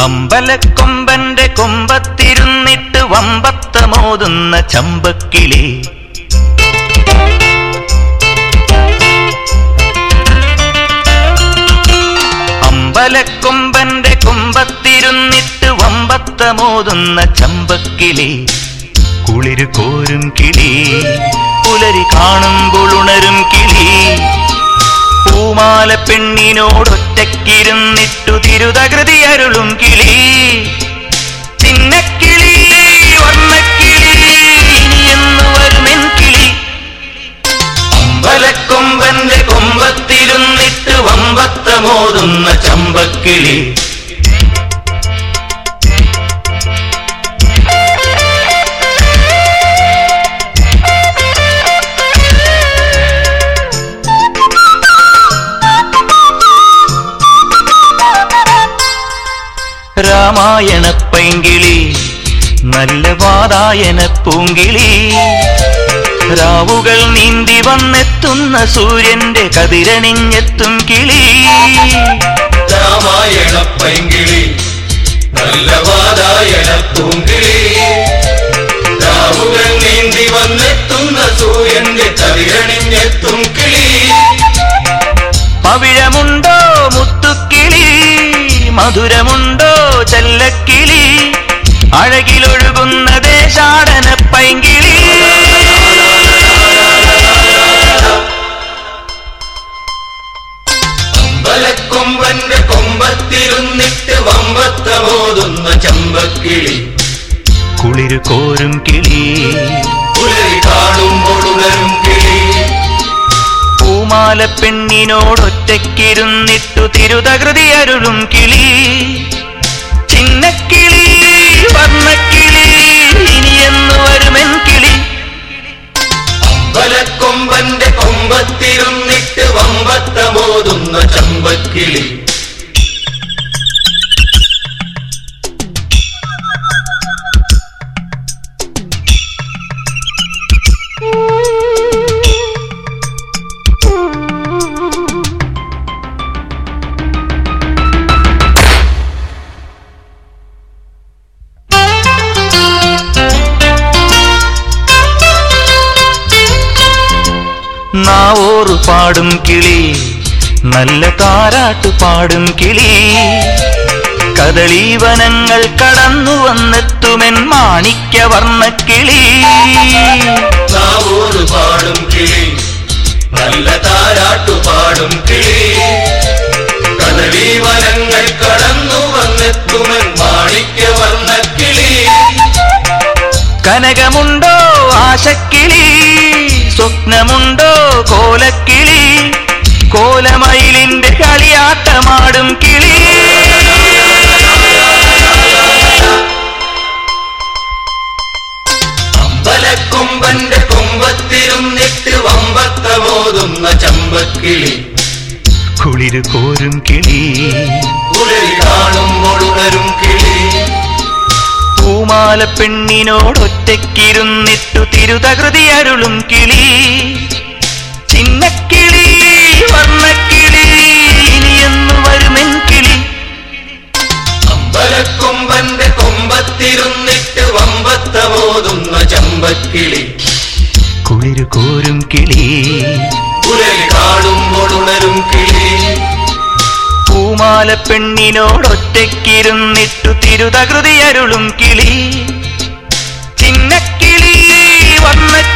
അമ്പലക്കൊമ്പന്റെ കൊമ്പത്തിരുന്നിട്ട് വമ്പത്തമോതുന്ന ചമ്പക്കിളി അമ്പലക്കൊമ്പന്റെ കൊമ്പത്തിരുന്നിട്ട് വമ്പത്തമോതുന്ന ചമ്പക്കിളി കുളിര് കോരും കിളി പുലരി കാണുമ്പോൾ ഉണരും കിളി പൂമാല പെണ്ണിനോടൊറ്റക്കിരുന്നിട്ടു തിരുതകൃതി അരുളും കിളി ചിന്നക്കിളി വർണ്ണക്കിളി ഇനിയെന്നു വരുമെൻ കിളി അമ്പലക്കൊമ്പന്റെ കൊമ്പത്തിരുന്നിട്ട് വമ്പത്തമോതുന്ന ചമ്പക്കിളി രാമായണ പൈങ്കിളി നല്ല വാതായന പൂങ്കിളി രാവുകൾ നീന്തി വന്നെത്തുന്ന സൂര്യന്റെ കതിരണിഞ്ഞെത്തും കിളി രാമായണ പൈങ്കിളി നല്ല വാതായണ പൂങ്കിളി രാവുകൾ നീന്തി വന്നെത്തുന്ന സൂര്യന്റെ കതിരണിഞ്ഞെത്തും കിളി പവിഴമുണ്ടോ മുത്തുക്കിളി മധുരമുണ്ടോ ചെല്ലക്കിളി അഴകിലൊഴുകുന്ന ദേശാടന പൈങ്കിളി അമ്പലക്കൊമ്പന്റെ കൊമ്പത്തിരുന്നിട്ട് വമ്പത്തമോതുന്ന ചമ്പക്കിളി കുളിര് കോരും കിളി പുലരി കാണുമ്പോൾ ഉണരും കിളി പൂമാല പെണ്ണിനോടൊറ്റക്കിരുന്നിട്ടു തിരുതകൃതി അരുളും കിളി ചിന്നക്കിളി വർണ്ണക്കിളി ഇനിയെന്നു വരുമെൻ കിളി അമ്പലക്കൊമ്പന്റെ കൊമ്പത്തിരുന്നിട്ട് വമ്പത്തമോതുന്ന ചമ്പക്കിളി നാവോറു പാടും കിളി നല്ല താരാട്ടു പാടും കിളി കദളീവനങ്ങൾ കടന്നു വന്നെത്തുമെൻ മാണിക്യവർണ്ണ കിളി നാവോട് പാടും കിളി നല്ല താരാട്ടു പാടും കിളി കദളി വനങ്ങൾ കടന്നു വന്നെത്തുമൻ മാണിക്യവർണ്ണ കിളി കനകമുണ്ടോ ആശക്കിളി സ്വപ്നമുണ്ടോ കോലക്കിളി കോലമയിലിന്റെ കളിയാട്ടമാടും കിളി അമ്പലക്കൊമ്പന്റെ കൊമ്പത്തിരുന്നിട്ട് വമ്പത്തമോതുന്ന ചമ്പക്കിളി കുളിര് കോരും കിളി പുലരി കാണുമ്പോൾ ഉണരും കിളി പൂമാല പെണ്ണിനോടൊറ്റക്കിരുന്നിട്ടു തിരുതകൃതി അരുളും കിളി ചിന്നക്കിളി വർണ്ണക്കിളി ഇനിയെന്നു വരുമെൻ കിളി അമ്പലക്കൊമ്പന്റെ കൊമ്പത്തിരുന്നിട്ട് വമ്പത്തമോതുന്ന ചമ്പക്കിളി കുളിര് കോരും കിളി പുലരി കാണുമ്പോൾ ഉണരും കിളി പൂമാല പെണ്ണിനോടൊറ്റക്കിരുന്നിട്ടു തിരുതകൃതി അരുളും കിളി ചിന്നക്കിളി വർണ്ണക്കിളി